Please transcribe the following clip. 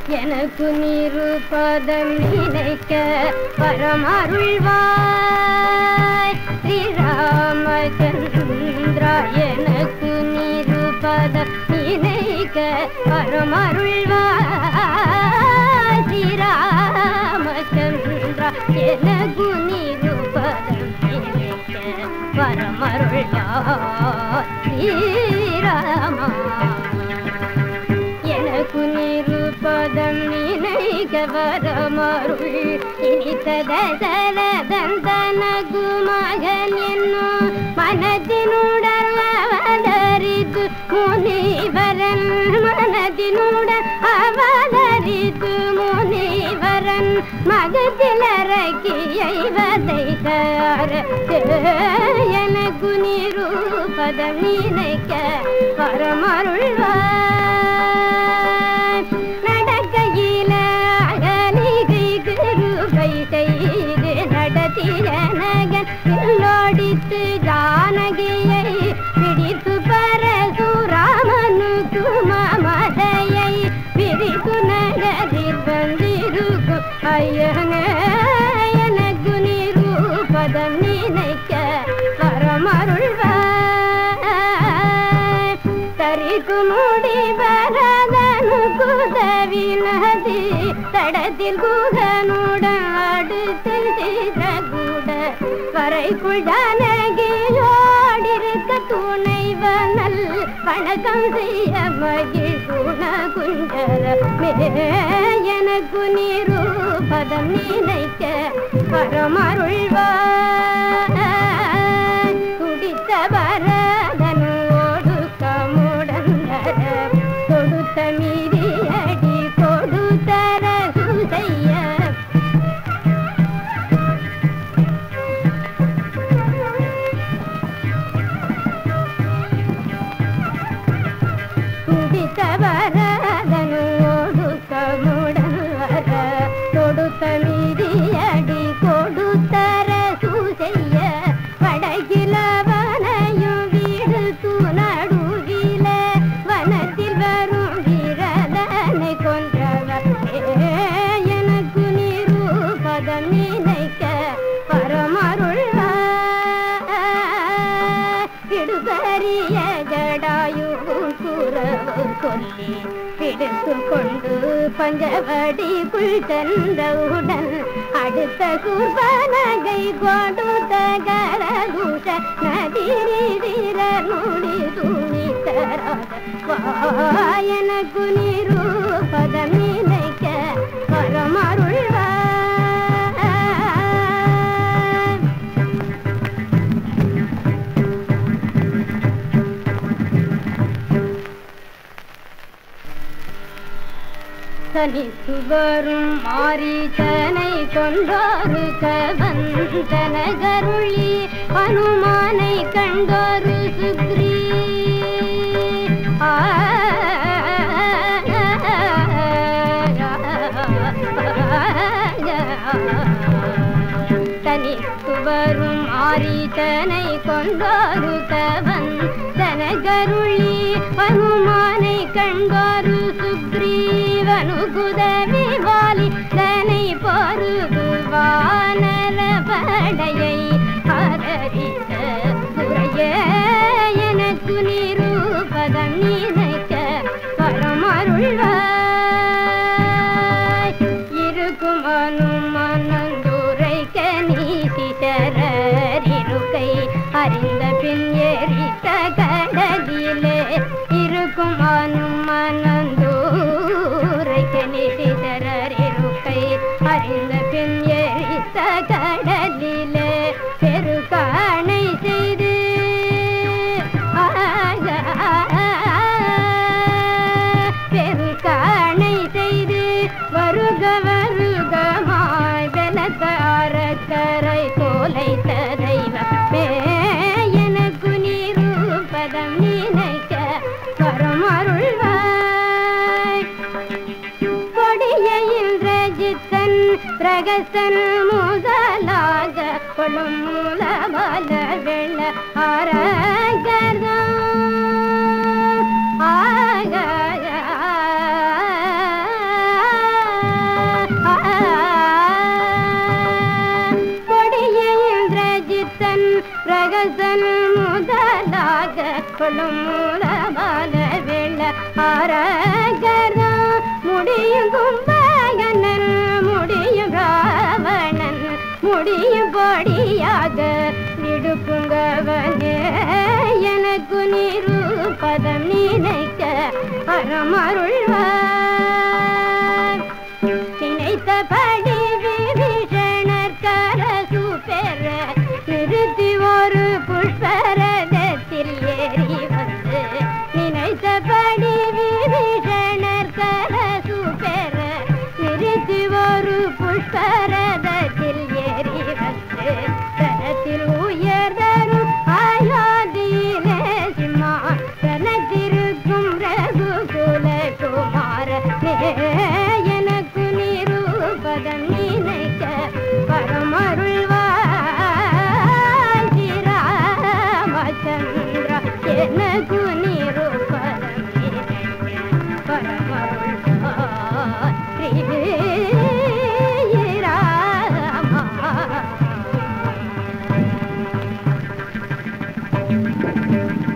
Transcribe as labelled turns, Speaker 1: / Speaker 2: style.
Speaker 1: எனக்கு நிருபதம் நினைக்க பரமருள்வாய் ஸ்ரீராமச்சந்திரா எனக்கு நிருபதம் நினைக்க பரமருள்வாய் ஸ்ரீராமச்சந்திரா எனக்கு நிருபதம் நினைக்க பரமருள்வாய் ஸ்ரீராமா எனக்கு நிருபதம் நினைக்க வரமருள் இனித்ததலதந்தனகு மகன் என்னும் மனதினுடன் அவதரித்து முனிவரன் மனதினுடன் அவதரித்து முனிவரன் மகத்திலரக்கியை வதைகார எனக்கு நிரூபதம் நினைக்க பரமருள்வார் நடக்கையில அகலிகை கிருபை செய்து நடத்திய நகன் லோடித்து ஜானகியை பிடித்து பரசுராமனுக்கு மமதையை பிரித்து நகரில் வந்திருக்கும் ஐயன எனக்கு நிரூபதம் நினைக்க பரமருள்வார் தரிக்கு முடி வரதனு குதவினது தடத்தில் குகனுடன் அடுத்து கூட வரைக்குள் ஜானகியோடிருக்க துணைவனல் வணக்கம் செய்ய மகிழ் குண குஞ்சரமே எனக்கு நிரூபதம் நினைக்க பரமருள்வார் துடித்த வரதனோடு கமுடன் தொடுத்த மீதியடி கொடுத்தர சுதைய துடித்த வரதனோடு கமுடன் வர தொடுத்த மீதியடி கொடுத்தர சுதைய படகிலவனையும் வீடு நடுவில வனத்தில் வரும் வீரதனை கொன்றவர் எனக்கு நிரூபதம் நினைக்க பரமருள்வார் இடுபரிய ஜடாயு குறவு சொல்லி பிடித்து கொண்டு பஞ்சவடிக்குள் சென்றவுடன் அடுத்த குர்பனகை கொடுத்த கரதூஷ நதிரிதிர நுடி துணித்தராக வாயனக்கு நிரூபதம் நினைக்க பரமருள்வார் தனித்து வரும் மாரீசனை கொண்டோரு கவந்தனகருளி ஹனுமானை கண்டோரு சுக்ரீ தனித்து வரும் ஆரீசனை கொண்டோரு கவன் தனகருளி ஹனுமானை கண்டோரு சுக்ரீவனு குதவி வாலி தனை பொருது வானர படையை ஹரரித்த துறைய எனக்கு நிரூபதம் நினைக்க பரமருள்வாய் இருக்கும் அனுமனந்துரைக்க நீதி தரறிருக்கை அறிந்த பின் எரித்த கடலிலே இருக்கும் அனுமனந்தூரைக்க நீதி தரறிருக்கை அறிந்த பின் எரித்த கடலிலே பெருகாணை செய்து பெருகாணை செய்து வருக வருகமாய் வெலக்காரக்கரை தோலைத்த தெய்வமே எனக்கு நிரூபதம் நினைக்க பரமருள்வாய் கொடிய இந்திரஜித்தன் பிரகசன் முதலாக கொள்ளும் மூலமல வெள்ள அரகரம் ஆக கொள்ளும் மூலபால வெள்ள அரகரா முடியும் கும்பகனன் முடியும் ராவணன் முடியும் பொடியாக விடுப்புங்கவனே எனக்கு நிரூபதம் நினைக்க அறமருள்வார் நினைத்தபடி விபீஷணர் கரசு பெற நிறுத்தி ஒரு புஷ்பரதத்தில் ஏறி வந்து நினைத்தபடி விபீஷணர் கரசு பெற நிறுத்தி ஒரு புஷ்பரதத்தில் ஏறி வந்து தரத்தில் உயர்தரும் அயோத்தியிலே சிம்மா தனத்திருக்கும் ரகுகுல குமாரனே எனக்கு நிரூபதம் நினைக்க பரமருள்வாய் ஸ்ரீராமச்சந்திரா எனக்கு நிரூபதம் நினைக்க பரமருள்வாய் ஸ்ரீராமா